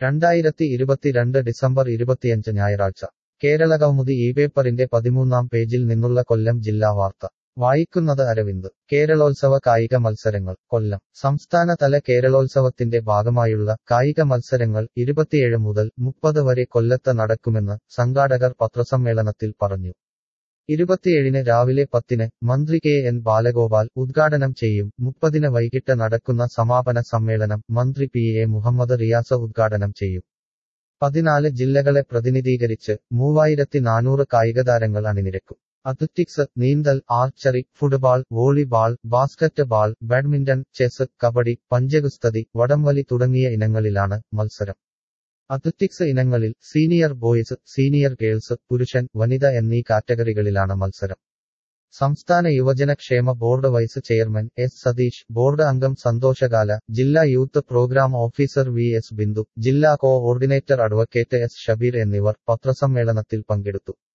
രണ്ടായിരത്തി ഇരുപത്തിരണ്ട് ഡിസംബർ ഇരുപത്തിയഞ്ച് ഞായറാഴ്ച കേരളകൗമുദി ഈ പേപ്പറിന്റെ പതിമൂന്നാം പേജിൽ നിന്നുള്ള കൊല്ലം ജില്ലാ വാർത്ത വായിക്കുന്നത് അരവിന്ദ് കേരളോത്സവ കായിക മത്സരങ്ങൾ കൊല്ലം സംസ്ഥാനതല കേരളോത്സവത്തിന്റെ ഭാഗമായുള്ള കായിക മത്സരങ്ങൾ ഇരുപത്തിയേഴ് മുതൽ മുപ്പത് വരെ കൊല്ലത്ത് നടക്കുമെന്ന് സംഘാടകർ പത്രസമ്മേളനത്തിൽ പറഞ്ഞു ഇരുപത്തിയേഴിന് രാവിലെ പത്തിന് മന്ത്രി കെ എൻ ബാലഗോപാൽ ഉദ്ഘാടനം ചെയ്യും മുപ്പതിന് വൈകിട്ട് നടക്കുന്ന സമാപന സമ്മേളനം മന്ത്രി പി എ മുഹമ്മദ് റിയാസ ഉദ്ഘാടനം ചെയ്യും പതിനാല് ജില്ലകളെ പ്രതിനിധീകരിച്ച് മൂവായിരത്തി നാനൂറ് കായികതാരങ്ങൾ അണിനിരക്കും അത്ലറ്റിക്സ് നീന്തൽ archery football volleyball basketball badminton chess kabaddi പഞ്ചഗുസ്തതി വടംവലി തുടങ്ങിയ ഇനങ്ങളിലാണ് മത്സരം അത്ലറ്റിക്സ് ഇനങ്ങളിൽ സീനിയർ ബോയ്സ് സീനിയർ ഗേൾസ് പുരുഷൻ വനിത എന്നീ കാറ്റഗറികളിലാണ് മത്സരം സംസ്ഥാന യുവജന ക്ഷേമ board vice chairman S Satheesh board അംഗം സന്തോഷകാല ജില്ലാ youth programme officer V S Bindu ജില്ലാ കോഓർഡിനേറ്റർ അഡ്വക്കേറ്റ് എസ് ഷബീർ എന്നിവർ പത്രസമ്മേളനത്തിൽ പങ്കെടുത്തു